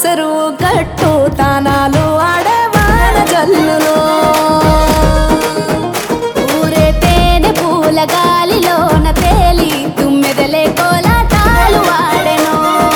చెరువు గట్టు తానాలు ఆడవాన జల్లులో ఊరే తేనె పూల గాలిలోన తేలి తుమ్మెదలే కోలాటాలు వాడెను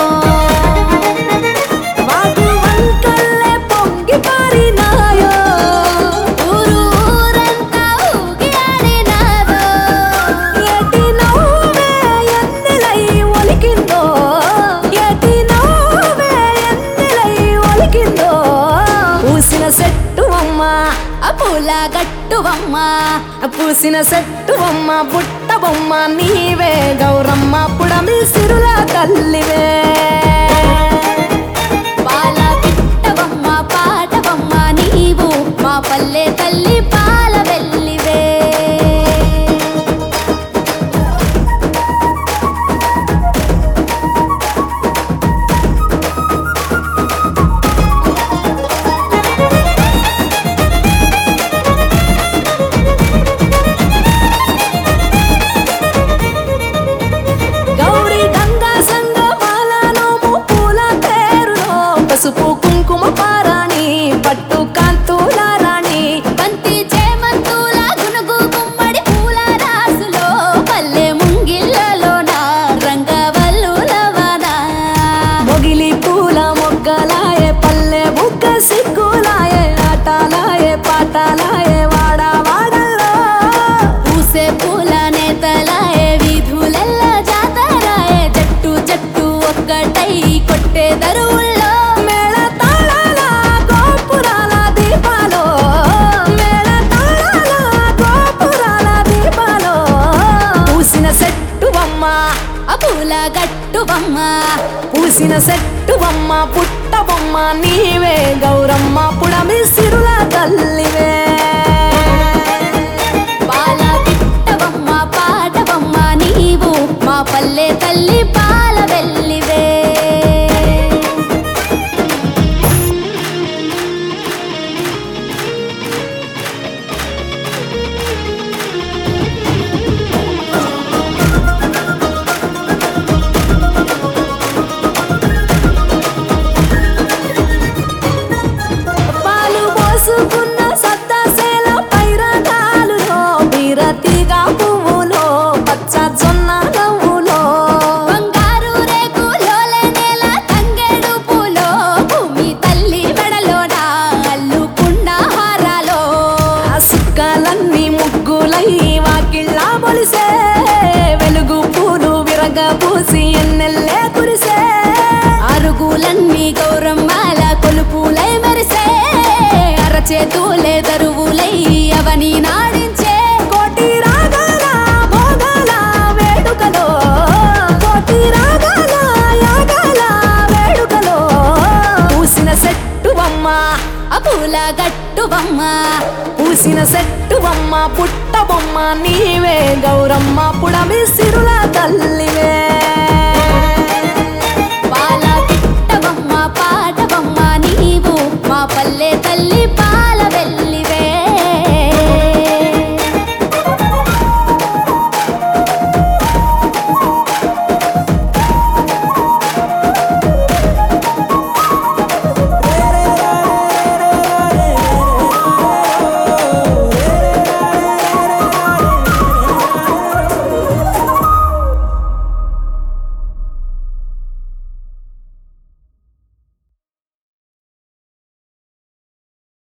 వాగు వంకల్లే పొంగి పారినాయో ఊరు ఊరంతా ఊగి ఆడినాదో ఎటి నవ్వే ఎన్నెలై ఒలికిందో ఎటి నవ్వే ఎన్నెలై ఒలికిందో పూసిన చెట్టు అమ్మ ఆ పూల గట్టువమ్మ పూసిన చెట్టు బొమ్మ బుట్ట బొమ్మ నీవే గౌరమ్మ పుడమి సిరుల తల్లివే పాల పిట్టవమ్మ పాటవమ్మ నీవు మా పల్లె తల్లి పాల వెల్లివే గౌరీ గంగా సంగ మాలనోము పూల తేరులో పసుపు కుంకుమ పారాణి పట్టు కాంతుల రాణి బంతి చేమంతుల గునుగు గుమ్మడి పూల రాసులో పల్లె ముంగిళ్ళలోన రంగవల్లులవన మొగిలి పూల మొగ్గలాయే పల్లె బుగ్గ సిగ్గులాయే ఆటలాయే పాటలాయే వాడ వాడల్లో పూసే పూల నేతలాయే వీధులెల్ల జాతరాయే జట్టు జట్టు ఒక్కటై కొట్టే దరువుల్లో మేళ తాళాల గోపురాల దీపాలో మేళ తాళాల గోపురాల దీపాలో పూసిన చెట్టు బొమ్మ ఆ పూల గట్టువమ్మ పూసిన చెట్టు బొమ్మ పుట్ట బొమ్మ నీవే గౌరమ్మ పుడమి సిరుల తల్లివే పాల పిట్టవమ్మ పాటవమ్మ నీవు మా పల్లె తల్లి పాల వెల్లివే పాలు పోసుకున్న సద్దసేల పైరగాలులో బీరతిగా పువ్వులో పచ్చ జొన్న నవ్వులో బంగారు రేకులోలే నేల తంగేడు పూలో భూమి తల్లి మెడలోన అల్లుకున్న హారాలో ఆ సుక్కలన్నీ ముగ్గులై వాకిళ్ళ మొలిసే వెలుగు పూలు విరగబూసి ఎన్నెల్లే కురిసే అరుగులన్నీ గౌరమ్మాల కొలుపులై మెరిసే అరచేతులే దరువులై అవని నాడించే కోటి రాగాల భోగాల వేడుకలో కోటి రాగాల యాగాల వేడుకలో పూసిన చెట్టు బొమ్మ ఆ పూల గట్టువమ్మ పూసిన చెట్టు బొమ్మ పుట్ట బొమ్మ నీవే గౌరమ్మ పుడమి సిరుల తల్లివే